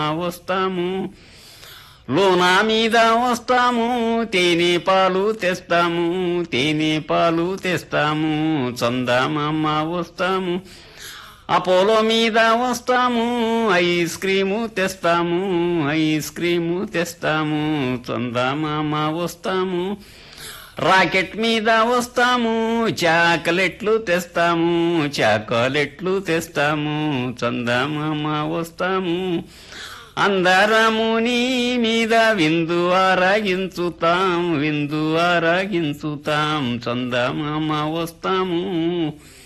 వస్తాము లోనా మీద వస్తాము తేనె పాలు తెస్తాము తేనె పాలు తెస్తాము చందమామ వస్తాము అపోలో మీద వస్తాము ఐస్ క్రీము తెస్తాము ఐస్ క్రీము తెస్తాము చందమామ వస్తాము రాకెట్ మీద వస్తాము చాకలెట్లు తెస్తాము చాకలెట్లు తెస్తాము చందమామ వస్తాము అందరము నీ మీద విందు ఆరాగించుతాం విందు ఆరాగించుతాం చందమామ వస్తాము